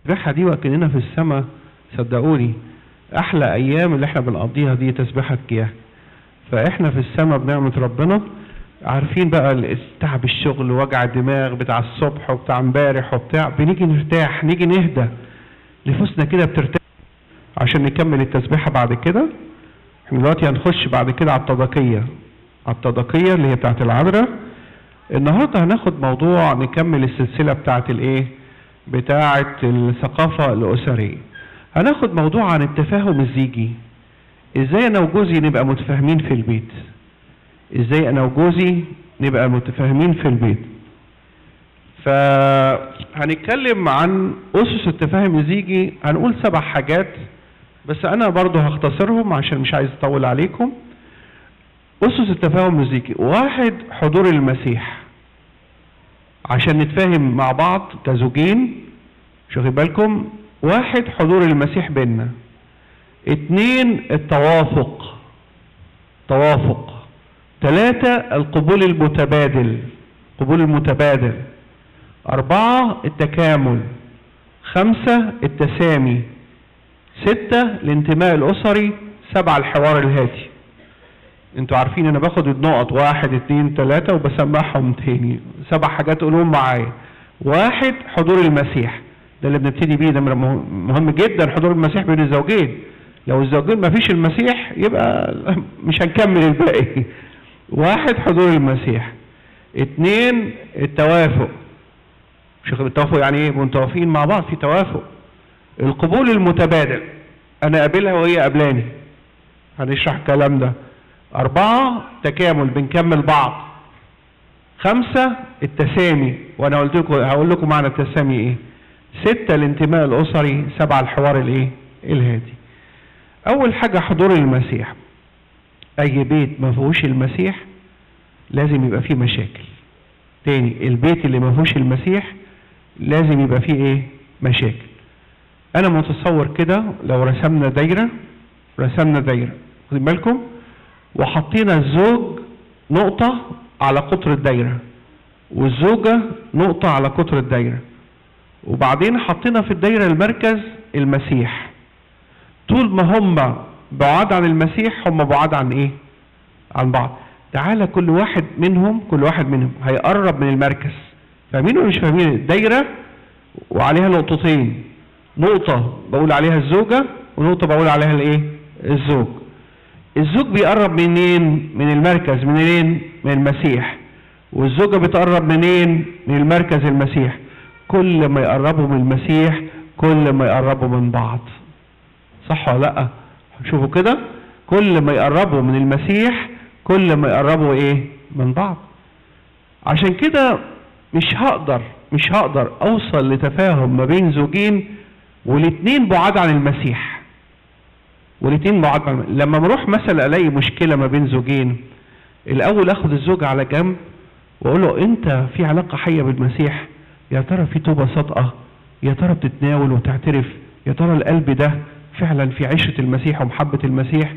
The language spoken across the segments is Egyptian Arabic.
التسبيحة دي وكأننا في السماء صدقوني أحلى أيام اللي احنا بنقضيها دي تسبيحة كياه فاحنا في السماء بنعمة ربنا عارفين بقى تعب الشغل ووجع الدماغ بتاع الصبح وبتاع امبارح وبتاع بنيجي نرتاح نيجي نهدى نفوسنا كده بترتاح عشان نكمل التسبيحة بعد كده احنا دلوقتي هنخش بعد كده على التضاكية على التضاكية اللي هي بتاعت العذراء النهارده هناخد موضوع نكمل السلسلة بتاعت الايه بتاعت الثقافة الأسرية هناخد موضوع عن التفاهم الزيجي ازاي انا وجوزي نبقى متفاهمين في البيت ازاي انا وجوزي نبقى متفاهمين في البيت فهنتكلم عن اسس التفاهم الزيجي هنقول سبع حاجات بس انا برضو هختصرهم عشان مش عايز اطول عليكم اسس التفاهم الزيجي واحد حضور المسيح عشان نتفاهم مع بعض كزوجين شوفوا بالكم واحد حضور المسيح بيننا اتنين التوافق توافق ثلاثة القبول المتبادل قبول المتبادل أربعة التكامل خمسة التسامي ستة الانتماء الأسري سبعة الحوار الهادي انتوا عارفين انا باخد النقط واحد اتنين تلاتة وبسمعهم تاني سبع حاجات قولهم معايا واحد حضور المسيح ده اللي بنبتدي بيه ده مهم جدا حضور المسيح بين الزوجين لو الزوجين ما فيش المسيح يبقى مش هنكمل الباقي واحد حضور المسيح اتنين التوافق مش التوافق يعني ايه متوافقين مع بعض في توافق القبول المتبادل انا قابلها وهي قابلاني هنشرح الكلام ده اربعة تكامل بنكمل بعض خمسة التسامي وانا قلت لكم هقول لكم معنى التسامي ايه ستة الانتماء الاسري سبعة الحوار الايه الهادي اول حاجة حضور المسيح اي بيت ما فيهوش المسيح لازم يبقى فيه مشاكل تاني البيت اللي ما فيهوش المسيح لازم يبقى فيه ايه مشاكل انا متصور كده لو رسمنا دايرة رسمنا دايرة خدين بالكم وحطينا الزوج نقطة على قطر الدايرة والزوجة نقطة على قطر الدايرة وبعدين حطينا في الدايرة المركز المسيح طول ما هم بعاد عن المسيح هم بعاد عن ايه عن بعض تعالى كل واحد منهم كل واحد منهم هيقرب من المركز فاهمين ولا مش فاهمين الدايرة وعليها نقطتين نقطة بقول عليها الزوجة ونقطة بقول عليها الايه الزوج الزوج بيقرب منين من المركز منين من المسيح والزوجة بتقرب منين من المركز المسيح كل ما يقربوا من المسيح كل ما يقربوا من بعض صح ولا لا شوفوا كده كل ما يقربوا من المسيح كل ما يقربوا ايه من بعض عشان كده مش هقدر مش هقدر اوصل لتفاهم ما بين زوجين والاتنين بعاد عن المسيح والاتنين بعاد عن لما بروح مثلا الاقي مشكله ما بين زوجين الاول اخد الزوج على جنب واقول له انت في علاقه حيه بالمسيح يا ترى في توبه صادقه يا ترى بتتناول وتعترف يا ترى القلب ده فعلا في عشره المسيح ومحبه المسيح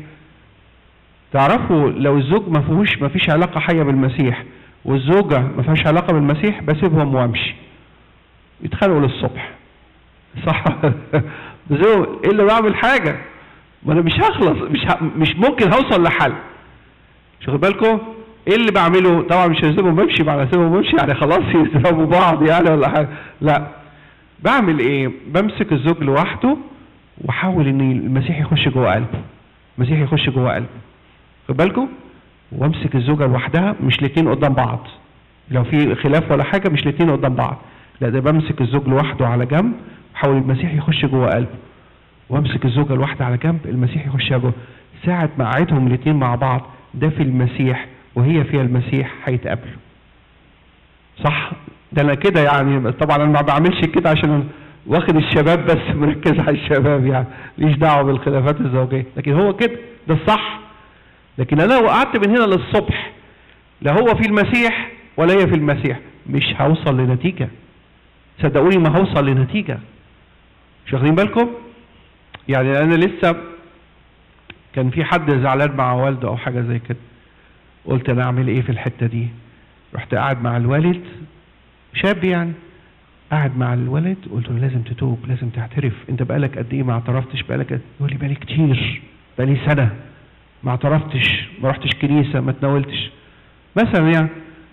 تعرفوا لو الزوج ما فيهوش ما فيش علاقه حيه بالمسيح والزوجه ما فيهاش علاقه بالمسيح بسيبهم وامشي يتخانقوا للصبح صح بزوج ايه اللي بعمل حاجه ما انا مش هخلص مش ه... مش ممكن هوصل لحل شوفوا بالكم ايه اللي بعمله طبعا مش هسيبهم بمشي بعد هسيبهم بمشي يعني خلاص يضربوا بعض يعني ولا حاجه لا بعمل ايه بمسك الزوج لوحده واحاول ان المسيح يخش جوه قلبه المسيح يخش جوه قلبه خد بالكم وامسك الزوجه لوحدها مش الاثنين قدام بعض لو في خلاف ولا حاجه مش الاثنين قدام بعض لا ده بمسك الزوج لوحده على جنب واحاول المسيح يخش جوه قلبه وامسك الزوجه الواحده على جنب المسيح يخش جوه ساعه ما قعدهم الاثنين مع بعض ده في المسيح وهي فيها المسيح هيتقابلوا صح ده انا كده يعني طبعا انا ما بعملش كده عشان واخد الشباب بس مركز على الشباب يعني ليش دعوه بالخلافات الزوجيه لكن هو كده ده الصح لكن انا لو قعدت من هنا للصبح لا هو في المسيح ولا هي في المسيح مش هوصل لنتيجه صدقوني ما هوصل لنتيجه مش واخدين بالكم يعني انا لسه كان في حد زعلان مع والده او حاجه زي كده قلت انا اعمل ايه في الحته دي رحت قاعد مع الوالد شاب يعني قعد مع الولد قلت له لازم تتوب لازم تعترف انت بقالك قد ايه ما اعترفتش بقالك قد- يقول لي بقالي كتير بقالي سنه ما اعترفتش ما رحتش كنيسه ما تناولتش مثلا يعني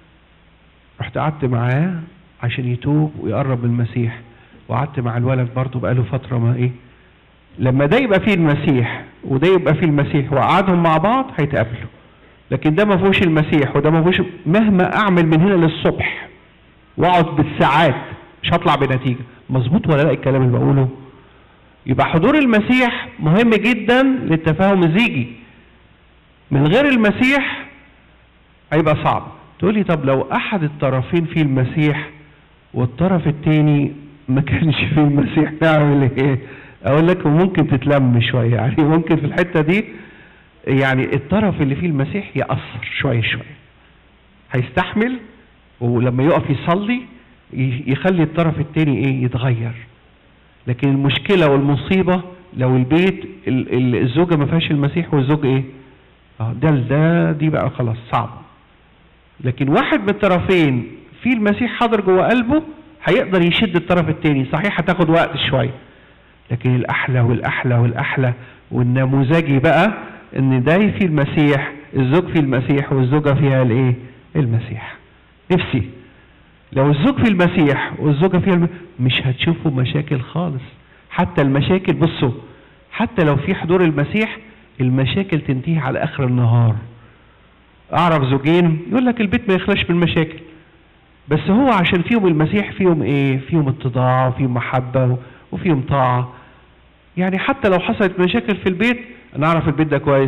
رحت قعدت معاه عشان يتوب ويقرب من المسيح وقعدت مع الولد برضه بقاله فتره ما ايه لما ده يبقى فيه المسيح وده يبقى فيه المسيح وقعدهم مع بعض هيتقابلوا لكن ده ما فيهوش المسيح وده ما فيهوش مهما اعمل من هنا للصبح واقعد بالساعات مش هطلع بنتيجه مظبوط ولا لا الكلام اللي بقوله يبقى حضور المسيح مهم جدا للتفاهم الزيجي من غير المسيح هيبقى صعب تقولي طب لو احد الطرفين فيه المسيح والطرف التاني ما كانش فيه المسيح نعمل ايه اقول لك ممكن تتلم شويه يعني ممكن في الحته دي يعني الطرف اللي فيه المسيح يأثر شويه شويه هيستحمل ولما يقف يصلي ي- يخلي الطرف التاني ايه يتغير لكن المشكلة والمصيبة لو البيت ال- ال- الزوجة ما فيهاش المسيح والزوج ايه اه ده ده دي بقى خلاص صعب لكن واحد من الطرفين في المسيح حاضر جوه قلبه هيقدر يشد الطرف التاني صحيح هتاخد وقت شوية لكن الأحلى والأحلى والأحلى والنموذجي بقى إن ده في المسيح الزوج في المسيح والزوجة فيها الإيه؟ المسيح نفسي لو الزوج في المسيح والزوجة فيها الم... مش هتشوفوا مشاكل خالص حتى المشاكل بصوا حتى لو في حضور المسيح المشاكل تنتهي على آخر النهار أعرف زوجين يقول لك البيت ما يخلاش من مشاكل بس هو عشان فيهم المسيح فيهم ايه فيهم اتضاع وفيهم محبة وفيهم طاعة يعني حتى لو حصلت مشاكل في البيت انا اعرف البيت ده كويس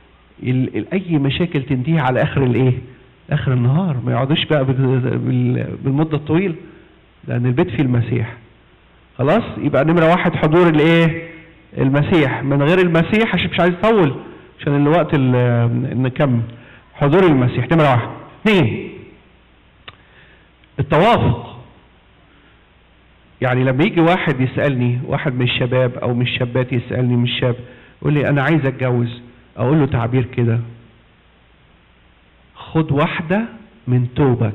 ال ال اي مشاكل تنتهي على اخر الايه اخر النهار ما يقعدوش بقى بال- بال- بالمدة الطويلة لان البيت فيه المسيح خلاص يبقى نمرة واحد حضور الايه المسيح من غير المسيح عشان مش عايز اطول عشان الوقت ال- نكمل حضور المسيح نمرة واحد اثنين التوافق يعني لما يجي واحد يسألني واحد من الشباب او من الشابات يسألني من الشاب يقول لي انا عايز اتجوز اقول له تعبير كده خد واحدة من توبك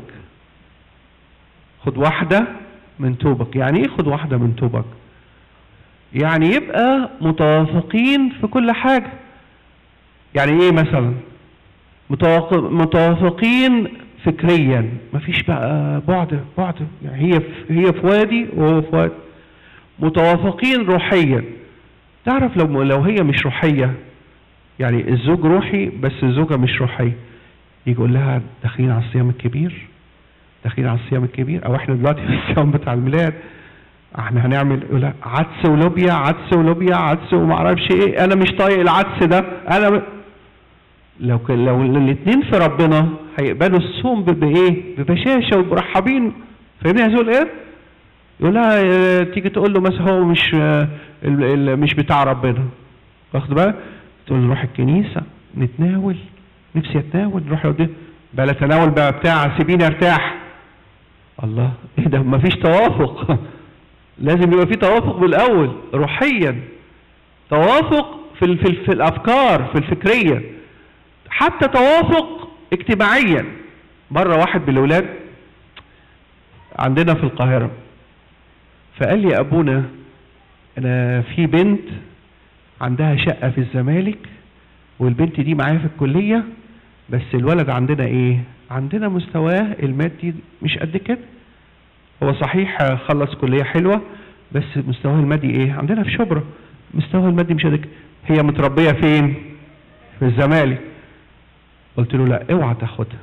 خد واحدة من توبك يعني ايه خد واحدة من توبك يعني يبقى متوافقين في كل حاجة يعني ايه مثلا متوافق- متوافقين فكريا مفيش بقى بعد بعد يعني هي في هي في وادي وهو في وادي متوافقين روحيا تعرف لو لو هي مش روحيه يعني الزوج روحي بس الزوجه مش روحيه يجي يقول لها داخلين على الصيام الكبير داخلين على الصيام الكبير او احنا دلوقتي في الصيام بتاع الميلاد احنا هنعمل يقول لها عدس ولوبيا عدس ولوبيا عدس وما اعرفش ايه انا مش طايق العدس ده انا م... لو ك... لو الاثنين في ربنا هيقبلوا الصوم ب- بايه ببشاشه ومرحبين فاهمني يا زول ايه يقول لها آه، تيجي تقول له مثلا هو مش آه، ال- ال- مش بتاع ربنا واخد بالك تقول له نروح الكنيسه نتناول نفسي اتناول نروح لقدام بلا تناول بقى بتاع سيبيني ارتاح الله ايه ده مفيش توافق لازم يبقى في توافق بالاول روحيا توافق في ال- في, ال- في الافكار في الفكريه حتى توافق اجتماعيا مره واحد من الاولاد عندنا في القاهره فقال لي يا ابونا انا في بنت عندها شقه في الزمالك والبنت دي معايا في الكليه بس الولد عندنا ايه عندنا مستواه المادي مش قد كده هو صحيح خلص كليه حلوه بس مستواه المادي ايه عندنا في شبرا مستواه المادي مش قد كده هي متربيه فين في الزمالك قلت له لا اوعى تاخدها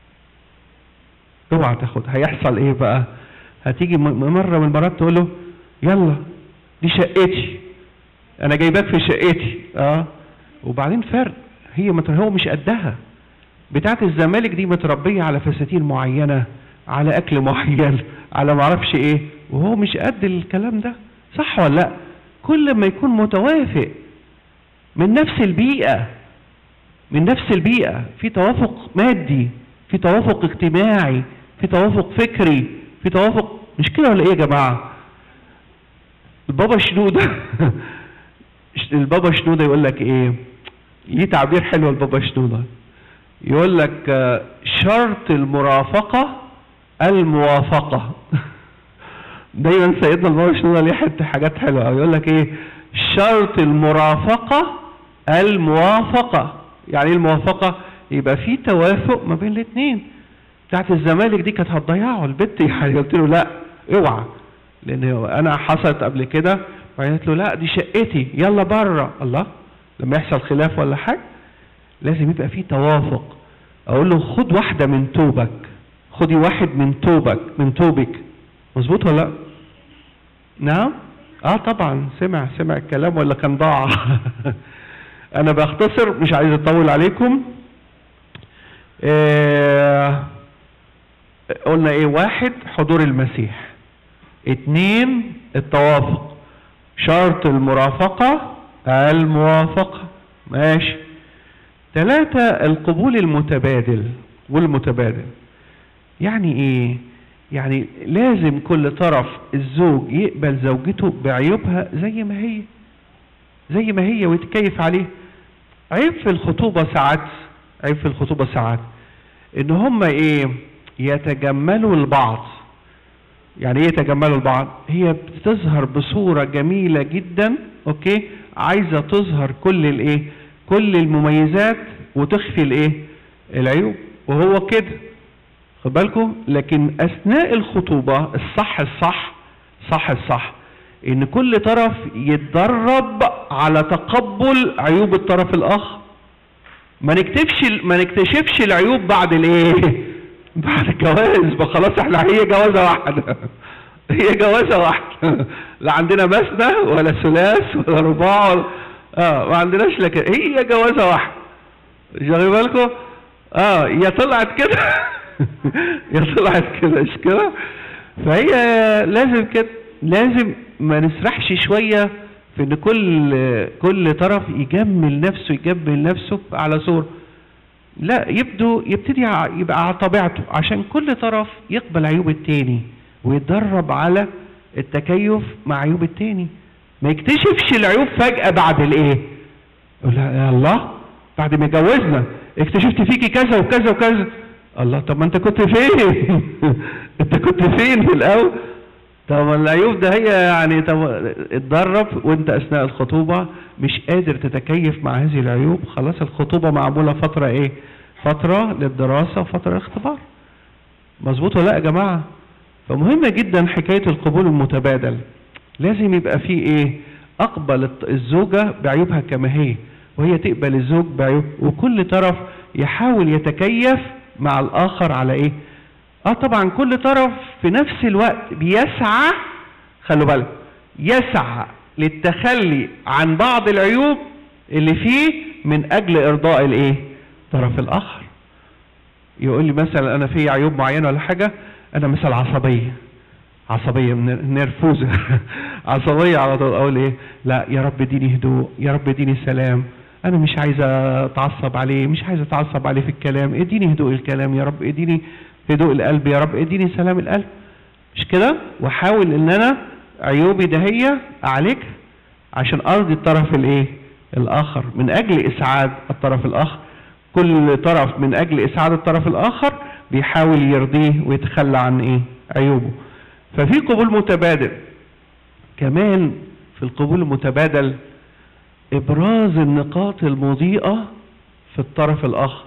اوعى تاخدها هيحصل ايه بقى هتيجي م- مره من المرات تقول له يلا دي شقتي انا جايباك في شقتي اه وبعدين فرق هي مت... هو مش قدها بتاعت الزمالك دي متربيه على فساتين معينه على اكل معين على معرفش ايه وهو مش قد الكلام ده صح ولا لا كل ما يكون متوافق من نفس البيئه من نفس البيئه في توافق مادي في توافق اجتماعي في توافق فكري في توافق مش كده ولا ايه يا جماعه البابا شنودة البابا شنودة يقول لك ايه ليه تعبير حلو البابا شنودة يقول لك آه، شرط المرافقة الموافقة دايما سيدنا البابا شنودة ليه حته حاجات حلوه قوي يقول لك ايه شرط المرافقه الموافقه يعني ايه الموافقه يبقى في توافق ما بين الاثنين بتاعت الزمالك دي كانت هتضيعه البت يعني قلت له لا اوعى لان انا حصلت قبل كده وقالت له لا دي شقتي يلا بره الله لما يحصل خلاف ولا حاجه لازم يبقى في توافق اقول له خد واحده من توبك خدي واحد من توبك من توبك مظبوط ولا لا نعم اه طبعا سمع سمع الكلام ولا كان ضاع انا بختصر مش عايز اطول عليكم آه قلنا ايه واحد حضور المسيح اتنين التوافق شرط المرافقة الموافقة ماشي ثلاثة القبول المتبادل والمتبادل يعني ايه يعني لازم كل طرف الزوج يقبل زوجته بعيوبها زي ما هي زي ما هي ويتكيف عليه عيب في الخطوبة ساعات عيب في الخطوبة ساعات ان هم ايه يتجملوا البعض يعني ايه يتجملوا البعض هي بتظهر بصورة جميلة جدا اوكي عايزة تظهر كل الايه كل المميزات وتخفي الايه العيوب وهو كده خد بالكم لكن اثناء الخطوبة الصح الصح صح الصح ان كل طرف يتدرب على تقبل عيوب الطرف الاخر ما نكتفش ما نكتشفش العيوب بعد الايه بعد الجواز ما خلاص احنا هي جوازه واحده هي جوازه واحده لا عندنا مثنى ولا ثلاث ولا رباع ولا اه ما عندناش لكن هي جوازه واحده شاغل بالكم اه يا طلعت كده يا طلعت كده مش كده فهي لازم كده لازم ما نسرحش شويه في ان كل كل طرف يجمل نفسه يجمل نفسه على صوره لا يبدو يبتدي يبقى على طبيعته عشان كل طرف يقبل عيوب التاني ويتدرب على التكيف مع عيوب التاني ما يكتشفش العيوب فجأة بعد الايه يقول يا الله بعد ما اتجوزنا اكتشفت فيكي كذا وكذا وكذا الله طب ما انت كنت فين انت كنت فين في الاول طب العيوب ده هي يعني طب اتدرب وانت اثناء الخطوبة مش قادر تتكيف مع هذه العيوب خلاص الخطوبة معمولة فترة ايه فترة للدراسة وفترة اختبار مظبوط ولا لا يا جماعة فمهمة جدا حكاية القبول المتبادل لازم يبقى فيه ايه اقبل الزوجة بعيوبها كما هي وهي تقبل الزوج بعيوب وكل طرف يحاول يتكيف مع الاخر على ايه اه طبعا كل طرف في نفس الوقت بيسعى خلوا بالك يسعى للتخلي عن بعض العيوب اللي فيه من اجل ارضاء الايه الطرف الاخر يقول لي مثلا انا في عيوب معينه ولا حاجه انا مثلا عصبيه عصبيه نرفوزه عصبيه على طول اقول ايه لا يا رب اديني هدوء يا رب اديني سلام انا مش عايز اتعصب عليه مش عايز اتعصب عليه في الكلام اديني هدوء الكلام يا رب اديني هدوء القلب يا رب اديني سلام القلب مش كده واحاول ان انا عيوبي دهية اعالجها عشان ارضي الطرف الايه الاخر من اجل اسعاد الطرف الاخر كل طرف من اجل اسعاد الطرف الاخر بيحاول يرضيه ويتخلى عن ايه عيوبه ففي قبول متبادل كمان في القبول المتبادل ابراز النقاط المضيئة في الطرف الاخر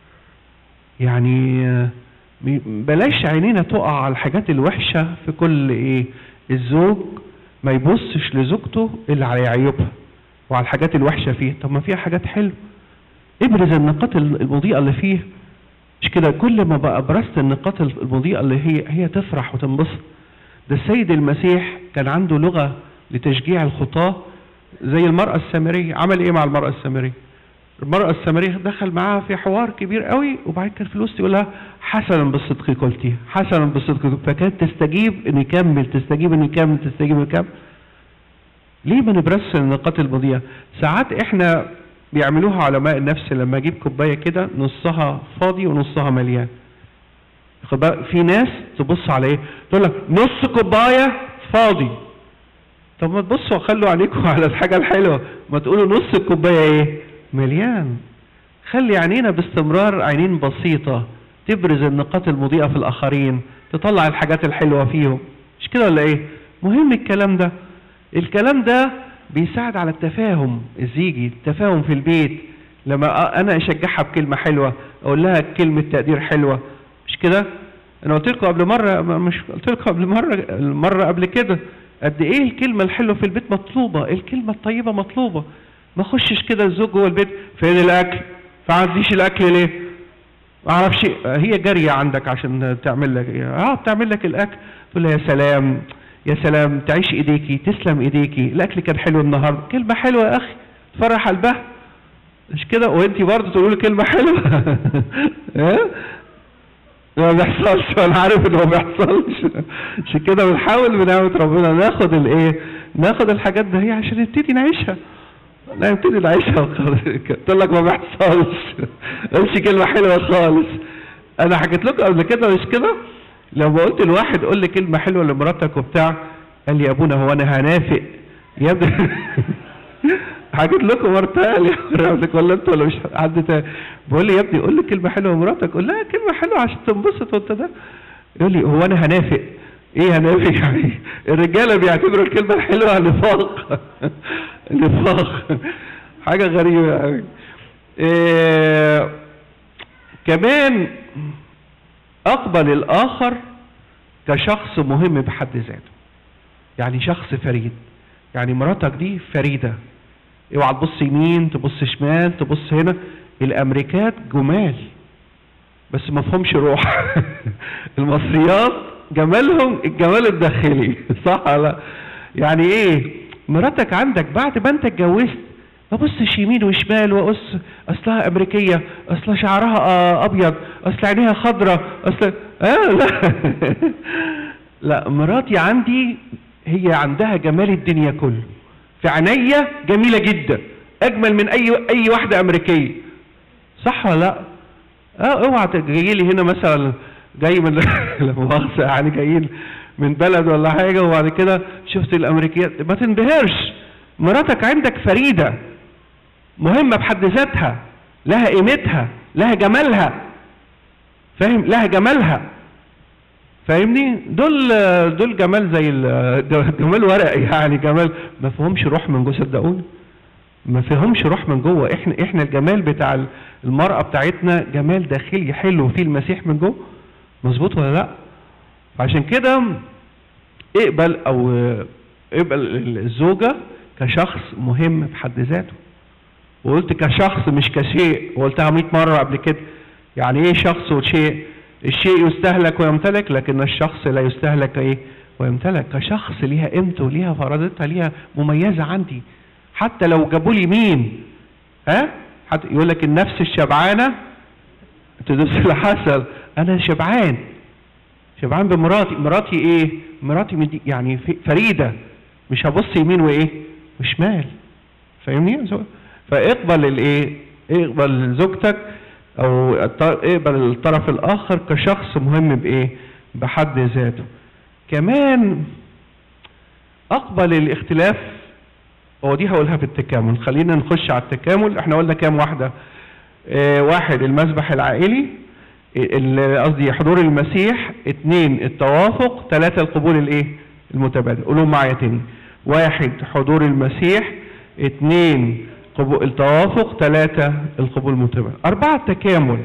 يعني بلاش عينينا تقع على الحاجات الوحشة في كل ايه الزوج ما يبصش لزوجته اللي على عيوبها وعلى الحاجات الوحشة فيه طب ما فيها حاجات حلوة ابرز النقاط المضيئة اللي فيه مش كده كل ما بقى ابرزت النقاط المضيئة اللي هي هي تفرح وتنبسط ده السيد المسيح كان عنده لغة لتشجيع الخطاة زي المرأة السامرية عمل ايه مع المرأة السامرية المرأة السامرية دخل معاها في حوار كبير قوي وبعد كده في الوسط يقول لها حسنا بالصدق قلتي حسنا بالصدق فكانت تستجيب ان يكمل تستجيب ان يكمل تستجيب ان يكمل ليه ما نبرسش النقاط المضيئة ساعات احنا بيعملوها علماء النفس لما اجيب كوباية كده نصها فاضي ونصها مليان في ناس تبص على ايه تقول لك نص كوباية فاضي طب ما تبصوا خلوا عليكم على الحاجة الحلوة ما تقولوا نص الكوباية ايه مليان خلي عينينا باستمرار عينين بسيطة تبرز النقاط المضيئة في الآخرين تطلع الحاجات الحلوة فيهم مش كده ولا ايه مهم الكلام ده الكلام ده بيساعد على التفاهم الزيجي التفاهم في البيت لما أ- انا اشجعها بكلمه حلوه اقول لها كلمه تقدير حلوه مش كده انا قلت لكم قبل مره م- مش قلت لكم قبل مره المره قبل كده قد ايه الكلمه الحلوه في البيت مطلوبه الكلمه الطيبه مطلوبه ما اخشش كده الزوج جوه البيت فين الاكل فعنديش الاكل ليه ما اعرفش هي جاريه عندك عشان تعمل لك إيه؟ اه بتعمل لك الاكل تقول لها يا سلام يا سلام تعيش ايديكي تسلم ايديكي الاكل كان حلو النهارده كلمه حلوه يا اخي تفرح قلبها مش كده وانت برضه تقولوا لي كلمه حلوه ها ما بيحصلش وانا عارف ان ما بيحصلش عشان كده بنحاول بنعمه ربنا ناخد الايه ناخد الحاجات ده هي عشان نبتدي نعيشها لا نبتدي نعيشها وخلاص. قلت لك ما بيحصلش مش كلمه حلوه خالص انا حكيت لكم قبل كده مش كده لما قلت لواحد قول لي كلمه حلوه لمراتك وبتاع قال لي يا ابونا هو انا هنافق يا ابني حكيت لكم مرة تانية قبلك ولا انت ولا مش حد تاني بقول لي يا ابني قول لي كلمة حلوة لمراتك قول لها كلمة حلوة عشان تنبسط وانت ده يقول لي هو انا هنافق ايه هنافق يعني الرجالة بيعتبروا الكلمة الحلوة نفاق نفاق حاجة غريبة قوي إيه كمان اقبل الاخر كشخص مهم بحد ذاته يعني شخص فريد يعني مراتك دي فريدة اوعى تبص يمين تبص شمال تبص هنا الامريكات جمال بس ما فهمش روح المصريات جمالهم الجمال الداخلي صح ولا لا؟ يعني ايه مراتك عندك بعد ما انت اتجوزت ما بصش يمين وشمال واقص اصلها امريكيه اصلها شعرها آه ابيض اصل عينيها خضراء اصل اه لا لا مراتي عندي هي عندها جمال الدنيا كله في عينيا جميله جدا اجمل من اي اي واحده امريكيه صح ولا لا اه اوعى تجي لي هنا مثلا جاي من لا مؤاخذه يعني جايين من بلد ولا حاجه وبعد كده شفت الامريكيات ما تنبهرش مراتك عندك فريده مهمه بحد ذاتها لها قيمتها لها جمالها فاهم لها جمالها فاهمني دول دول جمال زي ال- جمال ورقي يعني جمال ما فيهمش روح من جوه صدقوني ما فيهمش روح من جوه احنا احنا الجمال بتاع المرأة بتاعتنا جمال داخلي حلو فيه المسيح من جوه مظبوط ولا لا عشان كده اقبل او اقبل الزوجة كشخص مهم بحد ذاته وقلت كشخص مش كشيء وقلتها 100 مرة قبل كده يعني ايه شخص وشيء الشيء يستهلك ويمتلك لكن الشخص لا يستهلك ايه ويمتلك كشخص ليها قيمته ليها فرادتها ليها مميزة عندي حتى لو جابوا لي مين ها حتى يقول لك النفس الشبعانة تدوس الحسل انا شبعان شبعان بمراتي مراتي ايه مراتي مدي يعني في- فريدة مش هبص يمين وايه وشمال فاهمني فاقبل الايه اقبل زوجتك او الط- اقبل الطرف الاخر كشخص مهم بايه بحد ذاته كمان اقبل الاختلاف هو دي هقولها في التكامل خلينا نخش على التكامل احنا قلنا كام واحدة اه واحد المسبح العائلي ال- قصدي حضور المسيح اتنين التوافق تلاتة القبول الايه المتبادل قولوا معايا تاني واحد حضور المسيح اتنين قبول التوافق تلاتة القبول المتبادل أربعة التكامل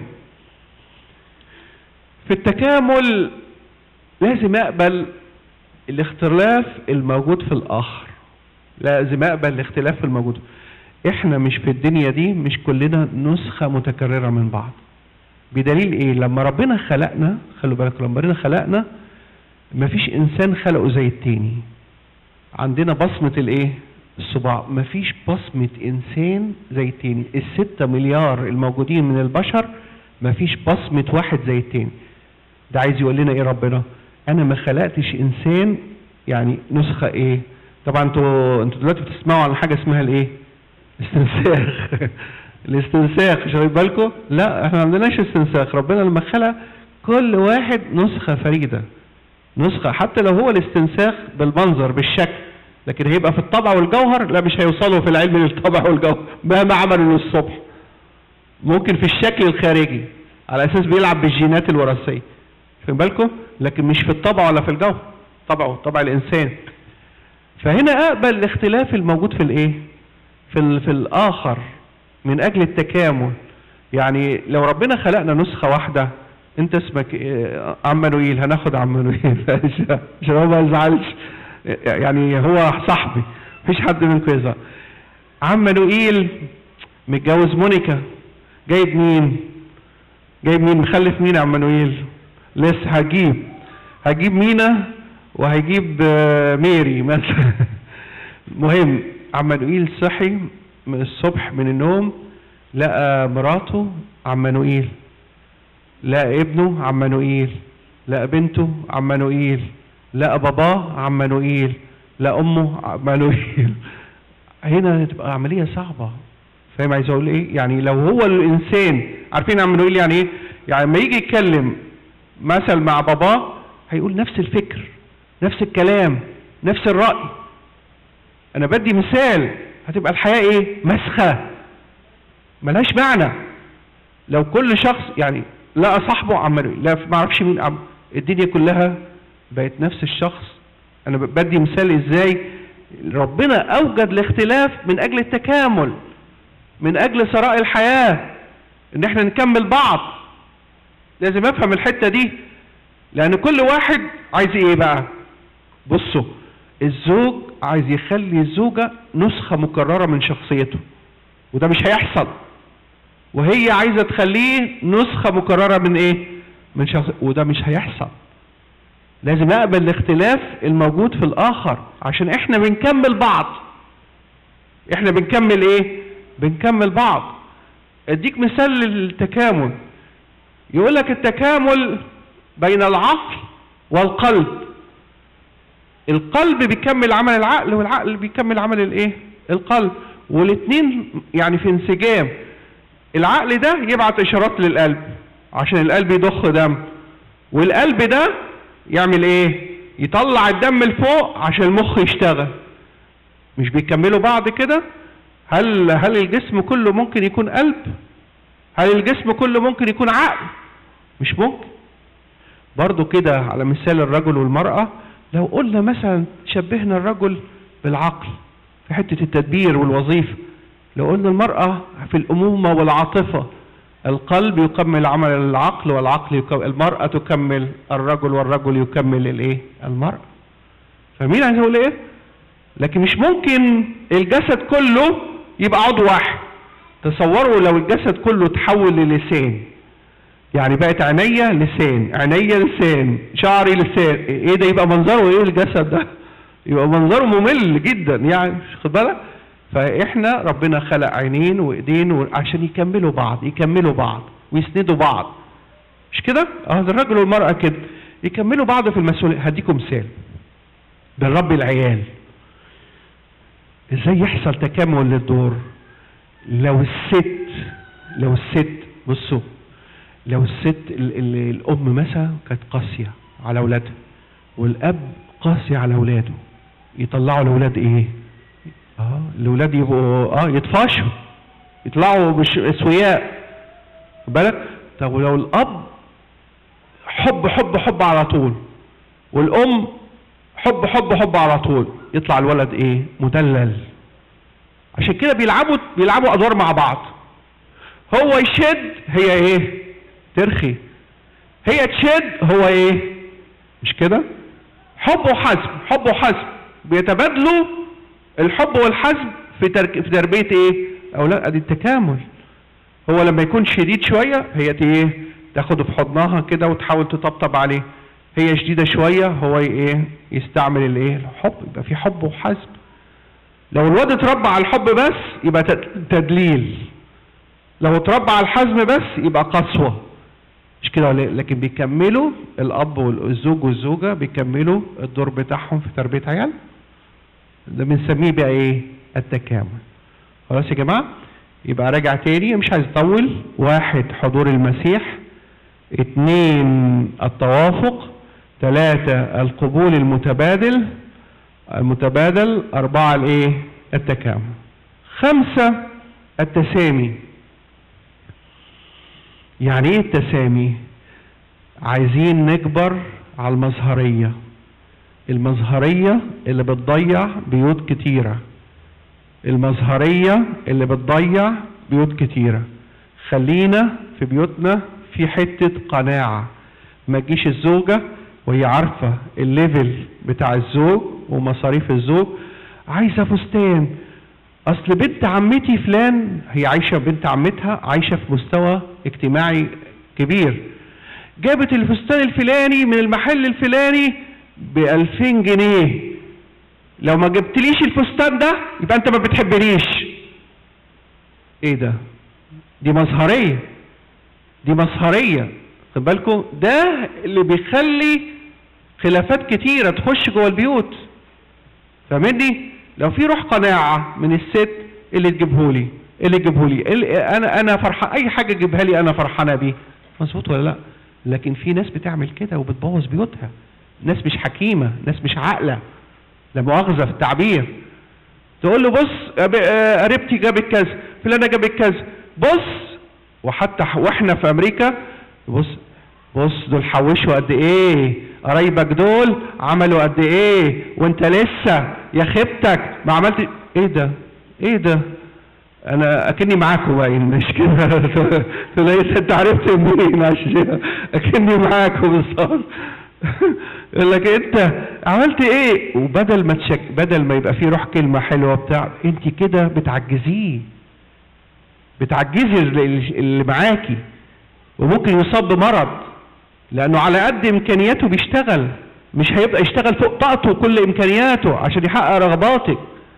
في التكامل لازم أقبل الاختلاف الموجود في الآخر لازم أقبل الاختلاف الموجود احنا مش في الدنيا دي مش كلنا نسخة متكررة من بعض بدليل ايه لما ربنا خلقنا خلوا بالك لما ربنا خلقنا مفيش انسان خلقه زي التاني عندنا بصمة الايه الصباع مفيش بصمة انسان زي التاني الستة مليار الموجودين من البشر مفيش بصمة واحد زي التاني ده عايز يقول لنا ايه ربنا انا ما خلقتش انسان يعني نسخة ايه طبعا انتوا انتوا دلوقتي بتسمعوا عن حاجة اسمها الايه استنساخ الاستنساخ مش واخد بالكم لا احنا ما عندناش استنساخ ربنا لما خلق كل واحد نسخة فريدة نسخة حتى لو هو الاستنساخ بالمنظر بالشكل لكن هيبقى في الطبع والجوهر لا مش هيوصلوا في العلم للطبع والجوهر مهما عملوا للصبح ممكن في الشكل الخارجي على اساس بيلعب بالجينات الوراثيه خد بالكم لكن مش في الطبع ولا في الجوهر طبعه طبع الانسان فهنا اقبل الاختلاف الموجود في الايه في ال... في الاخر من اجل التكامل يعني لو ربنا خلقنا نسخه واحده انت اسمك إيه؟ عمانويل هناخد عمانويل عشان هو ما يزعلش يعني هو صاحبي مفيش حد منكم يزعل عمانويل متجوز مونيكا جايب مين جايب مين مخلف مين يا عمانويل لسه هجيب هجيب مينا وهيجيب آه، ميري مثلا مهم عمانوئيل صحي من الصبح من النوم لقى مراته عمانوئيل لقى ابنه عمانوئيل لقى بنته عمانوئيل لقى باباه عمانوئيل لقى امه عمانوئيل هنا تبقى عمليه صعبه فاهم عايز اقول ايه يعني لو هو الانسان عارفين عمانوئيل يعني ايه يعني لما يجي يتكلم مثل مع باباه هيقول نفس الفكر نفس الكلام نفس الرأي انا بدي مثال هتبقى الحياة ايه مسخة ملهاش معنى لو كل شخص يعني لقى صاحبه عمال لا ما اعرفش مين عم الدنيا كلها بقت نفس الشخص انا بدي مثال ازاي ربنا اوجد الاختلاف من اجل التكامل من اجل ثراء الحياة ان احنا نكمل بعض لازم افهم الحتة دي لان كل واحد عايز ايه بقى بصوا الزوج عايز يخلي الزوجة نسخة مكررة من شخصيته وده مش هيحصل وهي عايزة تخليه نسخة مكررة من ايه من شخص وده مش هيحصل لازم اقبل الاختلاف الموجود في الاخر عشان احنا بنكمل بعض احنا بنكمل ايه بنكمل بعض اديك مثال للتكامل يقول لك التكامل بين العقل والقلب القلب بيكمل عمل العقل والعقل بيكمل عمل الايه القلب والاثنين يعني في انسجام العقل ده يبعت اشارات للقلب عشان القلب يضخ دم والقلب ده يعمل ايه يطلع الدم لفوق عشان المخ يشتغل مش بيكملوا بعض كده هل هل الجسم كله ممكن يكون قلب هل الجسم كله ممكن يكون عقل مش ممكن برضو كده على مثال الرجل والمرأة لو قلنا مثلا شبهنا الرجل بالعقل في حتة التدبير والوظيفة لو قلنا المرأة في الأمومة والعاطفة القلب يكمل عمل العقل والعقل يكمل المرأة تكمل الرجل والرجل يكمل الايه المرأة فمين عايز اقول ايه لكن مش ممكن الجسد كله يبقى عضو واحد تصوروا لو الجسد كله تحول للسان يعني بقت عينيا لسان عينيا لسان شعري لسان ايه ده يبقى منظره ايه الجسد ده يبقى منظره ممل جدا يعني خد بالك فاحنا ربنا خلق عينين وايدين عشان يكملوا بعض يكملوا بعض ويسندوا بعض مش كده اه الراجل والمرأة كده يكملوا بعض في المسؤولية هديكم مثال بالرب العيال ازاي يحصل تكامل للدور لو الست لو الست بصوا لو الست ال ال الام مثلا كانت قاسيه على اولادها والاب قاسي على اولاده يطلعوا الاولاد ايه اه الاولاد يبقوا اه يطفشوا يطلعوا مش اسوياء بالك طب ولو الاب حب حب حب على طول والام حب حب حب على طول يطلع الولد ايه مدلل عشان كده بيلعبوا بيلعبوا ادوار مع بعض هو يشد هي ايه ترخي هي تشد هو ايه مش كده حب وحزم حب وحزم بيتبادلوا الحب والحزم في ترك في تربيه ايه اولاد ادي التكامل هو لما يكون شديد شويه هي ايه تاخده في حضنها كده وتحاول تطبطب عليه هي شديده شويه هو ايه يستعمل الايه الحب يبقى في حب وحزم لو الواد اتربى على الحب بس يبقى تدليل لو اتربى على الحزم بس يبقى قسوه مش كده لكن بيكملوا الاب والزوج والزوجه بيكملوا الدور بتاعهم في تربيه عيال ده بنسميه بقى ايه التكامل خلاص يا جماعه يبقى راجع تاني مش عايز اطول واحد حضور المسيح اثنين التوافق ثلاثة القبول المتبادل المتبادل أربعة الإيه؟ التكامل خمسة التسامي يعني ايه التسامي عايزين نكبر على المظهرية المظهرية اللي بتضيع بيوت كتيرة المظهرية اللي بتضيع بيوت كتيرة خلينا في بيوتنا في حتة قناعة ما تجيش الزوجة وهي عارفة الليفل بتاع الزوج ومصاريف الزوج عايزة فستان اصل بنت عمتي فلان هي عايشة بنت عمتها عايشة في مستوى اجتماعي كبير جابت الفستان الفلاني من المحل الفلاني بألفين جنيه لو ما جبتليش الفستان ده يبقى انت ما بتحبنيش ايه ده دي مظهرية دي مظهرية خد بالكم ده اللي بيخلي خلافات كتيرة تخش جوه البيوت فاهمني لو في روح قناعة من الست اللي تجيبهولي اللي تجيبهولي اللي انا انا فرحان اي حاجة تجيبها لي انا فرحانة بيه مظبوط ولا لا لكن في ناس بتعمل كده وبتبوظ بيوتها ناس مش حكيمة ناس مش عاقلة لا مؤاخذة في التعبير تقول له بص قريبتي جابت كذا فلانة جابت كذا بص وحتى واحنا في امريكا بص بص دول حوشوا قد ايه قرايبك دول عملوا قد ايه وانت لسه يا خيبتك ما عملت ايه ده ايه ده انا اكني معاكم باين مش كده تلاقي انت عرفت منين عشان اكني معاكم بالظبط يقول لك انت عملت ايه وبدل ما تشك بدل ما يبقى فيه روح كلمه حلوه بتاع انت كده بتعجزيه بتعجزي اللي معاكي وممكن يصاب بمرض لانه على قد امكانياته بيشتغل مش هيبقى يشتغل فوق طاقته وكل امكانياته عشان يحقق رغباتك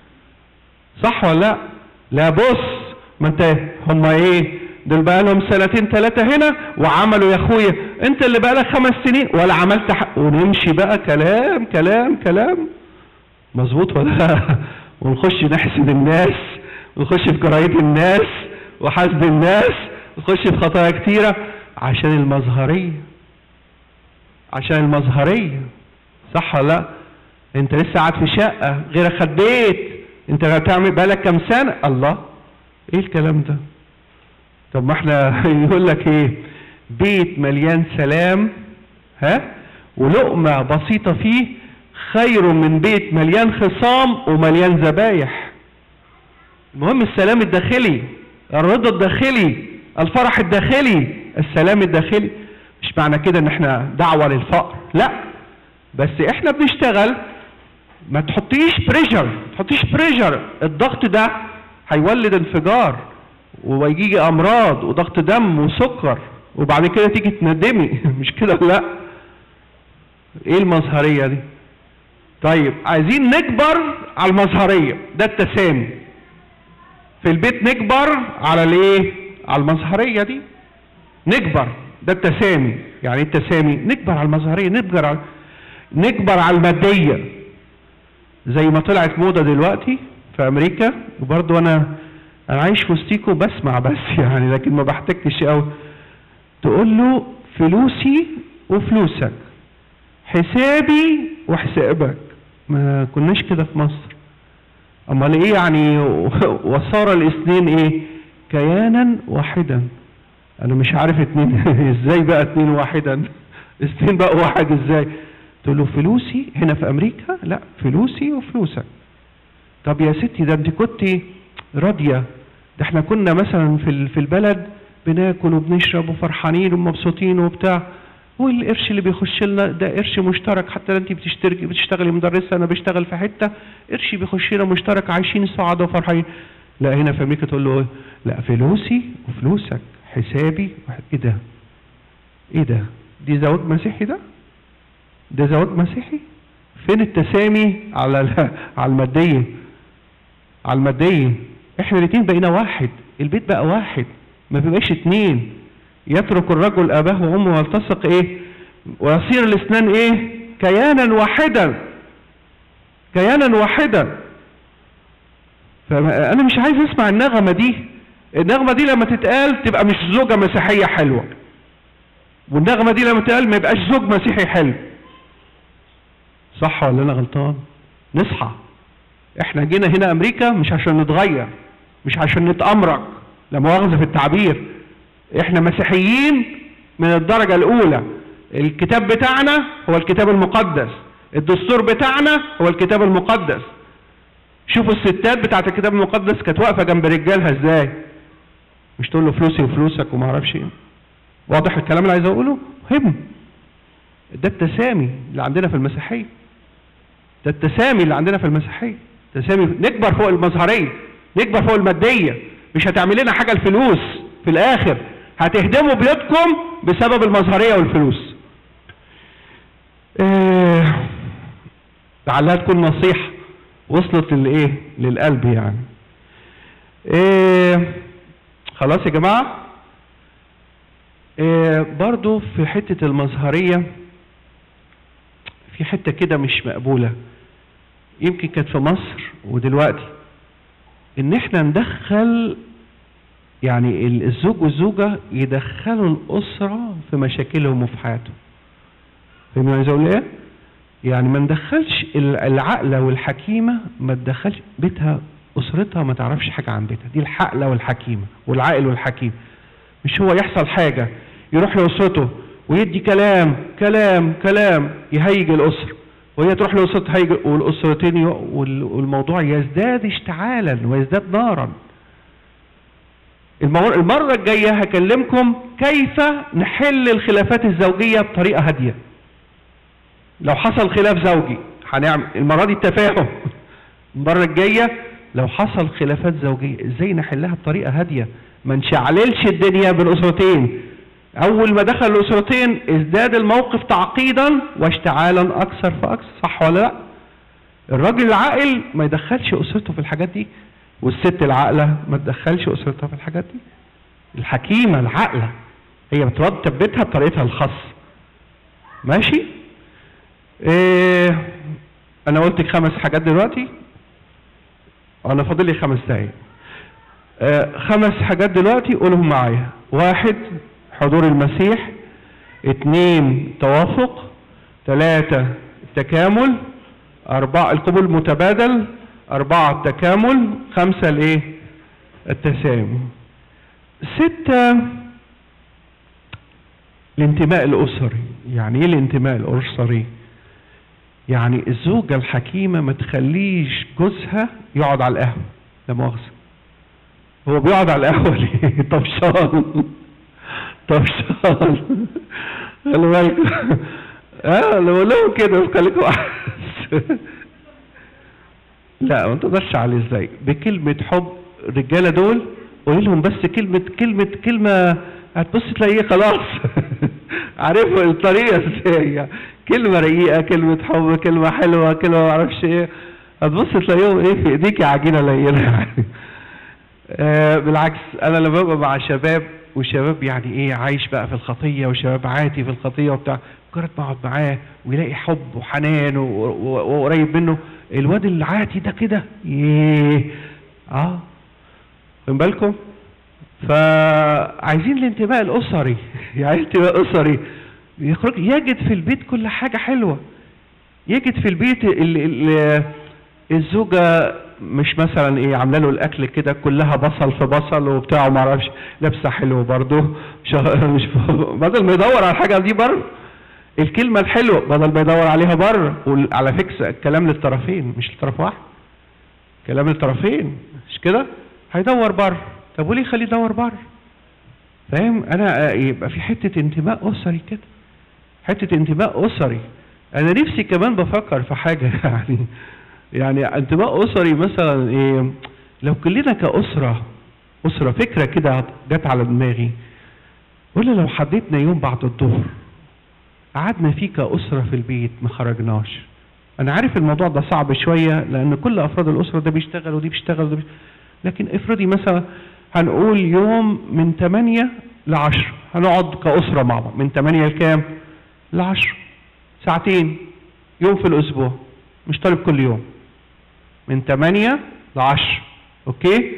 صح ولا لا لا بص ما انت هم ايه دول بقى لهم سنتين ثلاثة هنا وعملوا يا اخويا انت اللي بقى لك خمس سنين ولا عملت حق ونمشي بقى كلام كلام كلام مظبوط ولا ونخش نحسد الناس ونخش في كراهية الناس وحسد الناس ونخش في خطايا كتيرة عشان المظهرية عشان المظهرية صح ولا لا انت لسه قاعد في شقة غيرك خد بيت انت هتعمل بقالك كام سنة الله ايه الكلام ده طب ما احنا يقول لك ايه بيت مليان سلام ها ولقمة بسيطة فيه خير من بيت مليان خصام ومليان ذبايح المهم السلام الداخلي الرضا الداخلي الفرح الداخلي السلام الداخلي مش معنى كده ان احنا دعوة للفقر لا بس احنا بنشتغل ما تحطيش بريشر ما تحطيش بريشر الضغط ده هيولد انفجار ويجي امراض وضغط دم وسكر وبعد كده تيجي تندمي مش كده لا ايه المظهرية دي طيب عايزين نكبر على المظهرية ده التسامي في البيت نكبر على الايه على المظهرية دي نكبر ده التسامي يعني ايه التسامي نكبر على المظهرية نكبر على نكبر على المادية زي ما طلعت موضة دلوقتي في امريكا وبرضو انا انا عايش في وسطيكم بسمع بس يعني لكن ما بحتكش قوي تقول له فلوسي وفلوسك حسابي وحسابك ما كناش كده في مصر امال ايه يعني وصار الاثنين ايه كيانا واحدا انا مش عارف اتنين ازاي بقى اتنين واحدا اثنين بقى واحد ازاي تقول له فلوسي هنا في امريكا لا فلوسي وفلوسك طب يا ستي ده انت كنت راضيه ده احنا كنا مثلا في في البلد بناكل وبنشرب وفرحانين ومبسوطين وبتاع والقرش اللي بيخش لنا ده قرش مشترك حتى انت بتشتركي بتشتغلي مدرسه انا بشتغل في حته قرشي بيخش لنا مشترك عايشين سعداء وفرحانين لا هنا في امريكا تقول له لا فلوسي وفلوسك حسابي ايه ده ايه ده دي زواج مسيحي ده ده زواج مسيحي فين التسامي على على الماديه على الماديه احنا الاثنين بقينا واحد البيت بقى واحد ما بيبقاش اتنين يترك الرجل اباه وامه ويلتصق ايه ويصير الاثنان ايه كيانا واحدا كيانا واحدا فانا مش عايز اسمع النغمه دي النغمه دي لما تتقال تبقى مش زوجه مسيحيه حلوه والنغمه دي لما تتقال ما يبقاش زوج مسيحي حلو صح ولا انا غلطان نصحى احنا جينا هنا امريكا مش عشان نتغير مش عشان نتأمرك لا مؤاخذة في التعبير احنا مسيحيين من الدرجة الاولى الكتاب بتاعنا هو الكتاب المقدس الدستور بتاعنا هو الكتاب المقدس شوفوا الستات بتاعت الكتاب المقدس كانت واقفه جنب رجالها ازاي مش تقول له فلوسي وفلوسك وما اعرفش ايه واضح الكلام اللي عايز اقوله مهم ده التسامي اللي عندنا في المسيحيه ده التسامي اللي عندنا في المسيحيه تسامي نكبر فوق المظهريه نكبر فوق الماديه مش هتعمل لنا حاجه الفلوس في الاخر هتهدموا بيوتكم بسبب المظهريه والفلوس إيه لعلها تكون نصيحه وصلت للايه للقلب يعني إيه خلاص يا جماعه إيه برضو في حته المظهريه في حته كده مش مقبوله يمكن كانت في مصر ودلوقتي ان احنا ندخل يعني الزوج والزوجة يدخلوا الأسرة في مشاكلهم وفي حياتهم فاهمين عايز أقول إيه؟ يعني ما ندخلش العقلة والحكيمة ما تدخلش بيتها أسرتها ما تعرفش حاجة عن بيتها دي الحقلة والحكيمة والعاقل والحكيم مش هو يحصل حاجة يروح لأسرته ويدي كلام كلام كلام يهيج الأسرة وهي تروح لأسرتها هيج والأسرتين والموضوع يزداد اشتعالا ويزداد نارا المرة الجاية هكلمكم كيف نحل الخلافات الزوجية بطريقة هادية لو حصل خلاف زوجي هنعمل المرة دي التفاهم المرة الجاية لو حصل خلافات زوجية ازاي نحلها بطريقة هادية ما نشعللش الدنيا بالأسرتين أول ما دخل الأسرتين ازداد الموقف تعقيدا واشتعالا أكثر فأكثر صح ولا لا؟ الراجل العاقل ما يدخلش أسرته في الحاجات دي والست العاقلة ما تدخلش أسرتها في الحاجات دي الحكيمة العاقلة هي بترتب بيتها بطريقتها الخاصة ماشي إيه أنا قلت خمس حاجات دلوقتي أنا فاضل لي خمس دقايق إيه خمس حاجات دلوقتي قولهم معايا واحد حضور المسيح اثنين توافق ثلاثة التكامل أربعة القبول المتبادل أربعة التكامل خمسة الإيه؟ التسامي ستة الانتماء الأسري يعني إيه الانتماء الأسري؟ يعني الزوجة الحكيمة ما تخليش جوزها يقعد على القهوة لا مؤاخذة هو بيقعد على القهوة ليه؟ طفشان طفشان خلي بالكم اه لو لهم كده خليكم لا ما تقدرش عليه ازاي بكلمة حب الرجالة دول قول لهم بس كلمة كلمة كلمة هتبص تلاقيه خلاص عارف الطريقة ازاي كلمة رقيقة كلمة حب كلمة حلوة كلمة ما اعرفش ايه هتبص تلاقيهم ايه في ايديك عجينة لينة يعني آه بالعكس انا لما ببقى مع شباب وشباب يعني ايه عايش بقى في الخطية وشباب عاتي في الخطية وبتاع مجرد ما اقعد معاه ويلاقي حب وحنان وقريب منه الواد العاتي ده كده ايه اه من بالكم فعايزين الانتماء الاسري يعني انتماء اسري يخرج يجد في البيت كل حاجه حلوه يجد في البيت ال ال الزوجه مش مثلا ايه عامله له الاكل كده كلها بصل في بصل وبتاع وما اعرفش لابسه حلو برضه مش بدل ما يدور على الحاجه دي بره الكلمة الحلوة بدل ما يدور عليها بره وعلى فكرة الكلام للطرفين مش لطرف واحد كلام للطرفين مش كده هيدور بره طب وليه خليه يدور بره فاهم انا يبقى في حتة انتماء اسري كده حتة انتماء اسري انا نفسي كمان بفكر في حاجة يعني يعني انتماء اسري مثلا ايه لو كلنا كأسرة أسرة فكرة كده جت على دماغي ولا لو حددنا يوم بعد الظهر قعدنا فيه كأسرة في البيت ما خرجناش أنا عارف الموضوع ده صعب شوية لأن كل أفراد الأسرة ده بيشتغل ودي بيشتغل ودي بيشتغل. لكن افرضي مثلا هنقول يوم من 8 ل 10 هنقعد كأسرة مع بعض من 8 لكام؟ ل 10 ساعتين يوم في الأسبوع مش طالب كل يوم من 8 ل 10 أوكي؟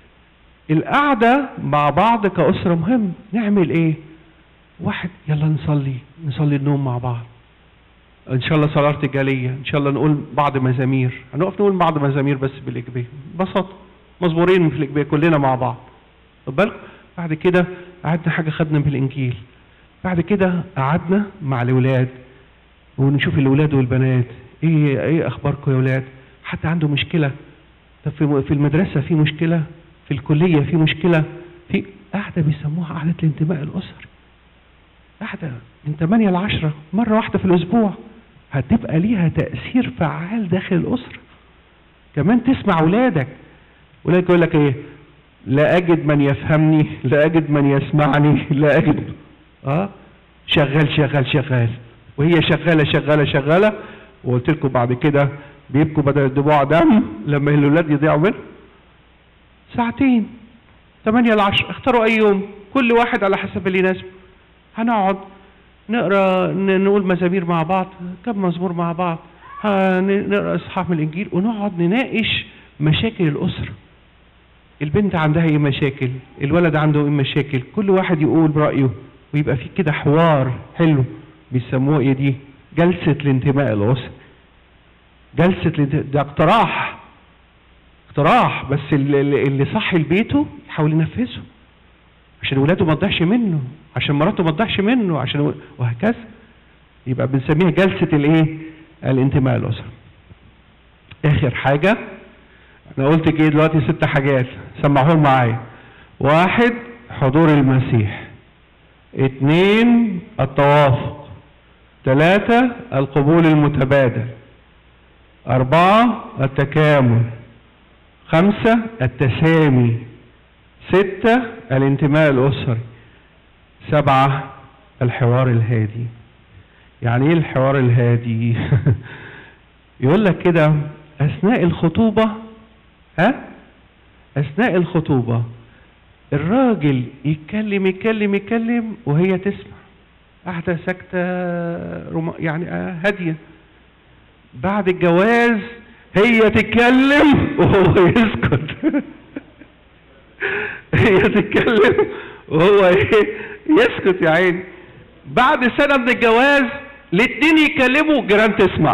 القعدة مع بعض كأسرة مهم نعمل إيه؟ واحد يلا نصلي نصلي النوم مع بعض ان شاء الله صلاة رجالية ان شاء الله نقول بعض مزامير هنقف نقول بعض مزامير بس بالاجبيه ببساطة مزمورين في الاجبيه كلنا مع بعض خد بالك بعد كده قعدنا حاجة خدنا في الانجيل بعد كده قعدنا مع الاولاد ونشوف الاولاد والبنات ايه ايه اخباركم يا ولاد حتى عنده مشكله طب في في المدرسه في مشكله في الكليه في مشكله في قاعده بيسموها قعده الانتماء الاسري قاعده من 8 ل 10 مره واحده في الاسبوع هتبقى ليها تاثير فعال داخل الاسره كمان تسمع اولادك ولادك يقول لك ايه لا اجد من يفهمني لا اجد من يسمعني لا اجد اه شغال شغال شغال وهي شغاله شغاله شغاله وقلت لكم بعد كده بيبكوا بدل الدموع دم لما الاولاد يضيعوا منهم ساعتين 8 ل 10 اختاروا اي يوم كل واحد على حسب اللي يناسبه هنقعد نقرا ن- نقول مزامير مع بعض كم مزمور مع بعض ها- ن- نقرا اصحاح من الانجيل ونقعد نناقش مشاكل الاسره البنت عندها ايه مشاكل الولد عنده ايه مشاكل كل واحد يقول رايه ويبقى في كده حوار حلو بيسموه ايه دي جلسه الانتماء الاسري جلسه الانتماء ده اقتراح اقتراح بس اللي, اللي صح لبيته يحاول ينفذه عشان ولاده ما تضيعش منه عشان مراته ما تضيعش منه عشان وهكذا يبقى بنسميها جلسه الايه الانتماء الاسري اخر حاجه انا قلت كده دلوقتي ست حاجات سمعوهم معايا واحد حضور المسيح اتنين التوافق ثلاثة القبول المتبادل أربعة التكامل خمسة التسامي ستة الانتماء الأسري سبعة الحوار الهادي يعني ايه الحوار الهادي يقول لك كده أثناء الخطوبة ها اثناء الخطوبه الراجل يتكلم يتكلم يتكلم وهي تسمع قاعده ساكته رم... يعني آه هاديه بعد الجواز هي تتكلم وهو يسكت هي تتكلم وهو ايه يسكت يا عيني بعد سنه من الجواز الاتنين يتكلموا والجيران تسمع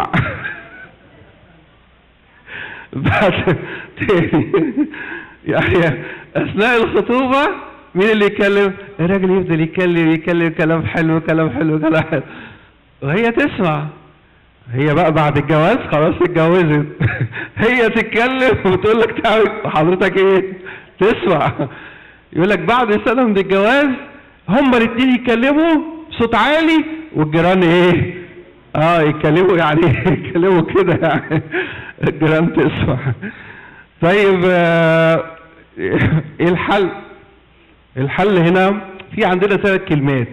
بعد تاني يعني اثناء الخطوبه مين اللي يتكلم الراجل يفضل يتكلم يتكلم كلام حلو كلام حلو كلام حلو وهي تسمع هي بقى بعد الجواز خلاص اتجوزت هي تتكلم وتقول لك تعالى حضرتك ايه تسمع يقول لك بعد سنه من الجواز هما الاثنين يتكلموا بصوت عالي والجيران ايه اه يتكلموا يعني يتكلموا كده يعني الجيران تسمع طيب آه، ايه الحل الحل هنا في عندنا ثلاث كلمات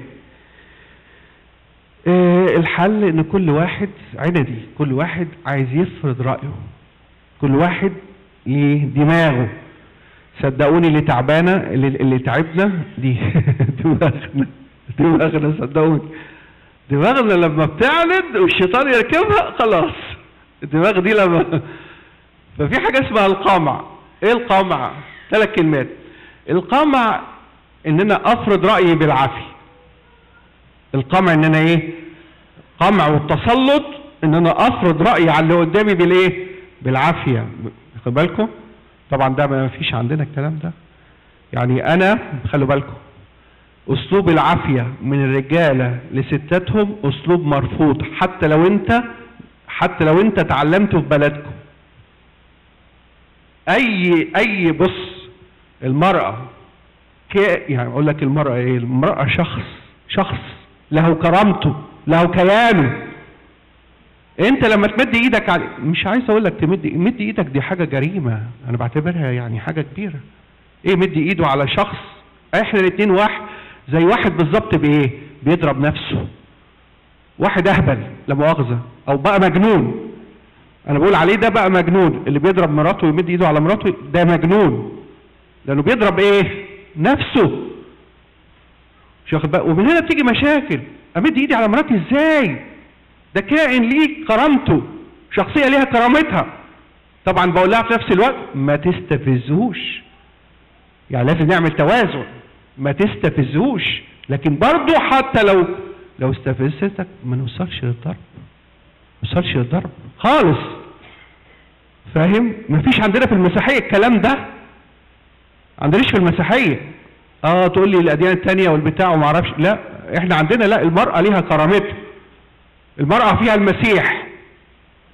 آه، الحل ان كل واحد عندي كل واحد عايز يفرض رايه كل واحد ايه دماغه صدقوني اللي تعبانه اللي, اللي تعبنا دي دماغنا دماغنا صدقوني دماغنا لما بتعند والشيطان يركبها خلاص الدماغ دي لما ففي حاجه اسمها القمع ايه القمع ثلاث كلمات القمع ان انا افرض رايي بالعافيه القمع ان انا ايه قمع والتسلط ان انا افرض رايي على اللي قدامي بالايه بالعافيه خد بالكم طبعا ده ما فيش عندنا الكلام ده يعني انا خلوا بالكم اسلوب العافيه من الرجاله لستاتهم اسلوب مرفوض حتى لو انت حتى لو انت اتعلمته في بلدكم اي اي بص المراه كي يعني اقول لك المراه ايه المراه شخص شخص له كرامته له كيانه انت لما تمد ايدك على مش عايز اقول لك تمد مد ايدك دي حاجه جريمه انا بعتبرها يعني حاجه كبيره ايه مد ايده على شخص احنا الاثنين واحد زي واحد بالظبط بايه بيضرب نفسه واحد اهبل لا مؤاخذه او بقى مجنون انا بقول عليه ده بقى مجنون اللي بيضرب مراته ويمد ايده على مراته ده مجنون لانه بيضرب ايه نفسه مش واخد بالك ومن هنا بتيجي مشاكل امد ايدي على مراتي ازاي ده كائن ليه كرامته شخصيه ليها كرامتها طبعا بقول لها في نفس الوقت ما تستفزهوش يعني لازم نعمل توازن ما تستفزهوش لكن برضه حتى لو لو استفزتك ما نوصلش للضرب ما نوصلش للضرب خالص فاهم مفيش عندنا في المسيحيه الكلام ده عندناش في المسيحيه اه تقول لي الاديان التانية والبتاع وما اعرفش لا احنا عندنا لا المراه ليها كرامتها المراه فيها المسيح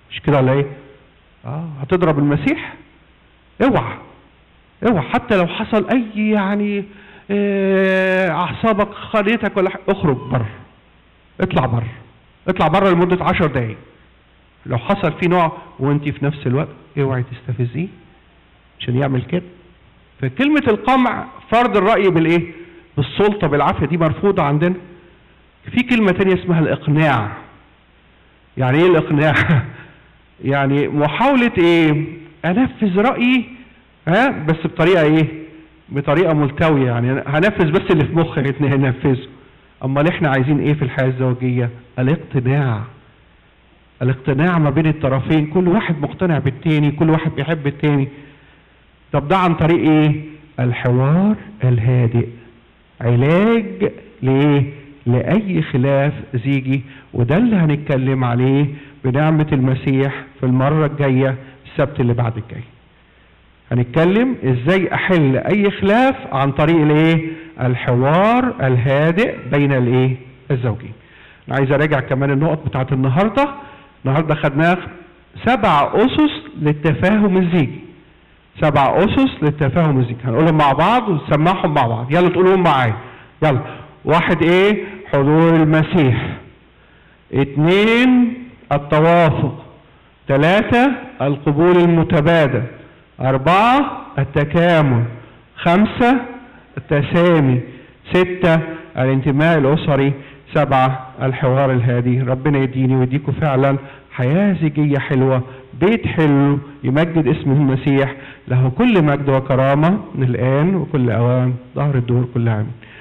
مش كده ولا ايه اه هتضرب المسيح اوعى اوعى حتى لو حصل اي يعني اه اعصابك خليتك ولا حاجة اخرج بره اطلع بره اطلع بره لمدة عشر دقايق لو حصل في نوع وانت في نفس الوقت اوعي تستفزيه عشان يعمل كده فكلمة القمع فرض الرأي بالايه بالسلطة بالعافية دي مرفوضة عندنا في كلمة تانية اسمها الإقناع يعني إيه الإقناع؟ يعني محاولة إيه؟ أنفذ رأيي ها بس بطريقة إيه؟ بطريقة ملتوية يعني هنفذ بس اللي في مخي هنفذه أمال إحنا عايزين إيه في الحياة الزوجية؟ الاقتناع الاقتناع ما بين الطرفين كل واحد مقتنع بالتاني كل واحد بيحب التاني طب ده عن طريق ايه الحوار الهادئ علاج لايه لاي خلاف زيجي وده اللي هنتكلم عليه بنعمة المسيح في المرة الجاية السبت اللي بعد الجاي هنتكلم ازاي احل اي خلاف عن طريق الايه الحوار الهادئ بين الايه الزوجين انا عايز اراجع كمان النقط بتاعت النهارده النهارده خدناه سبع اسس للتفاهم الزيجي سبع اسس للتفاهم الزيجي هنقولهم مع بعض ونسمعهم مع بعض يلا تقولوهم معايا يلا واحد ايه حضور المسيح اتنين التوافق ثلاثة القبول المتبادل أربعة التكامل خمسة التسامي ستة الانتماء الأسري سبعة الحوار الهادي ربنا يديني ويديكم فعلا حياة زيجية حلوة بيت حلو يمجد اسم المسيح له كل مجد وكرامة من الآن وكل أوان ظهر الدور كل عام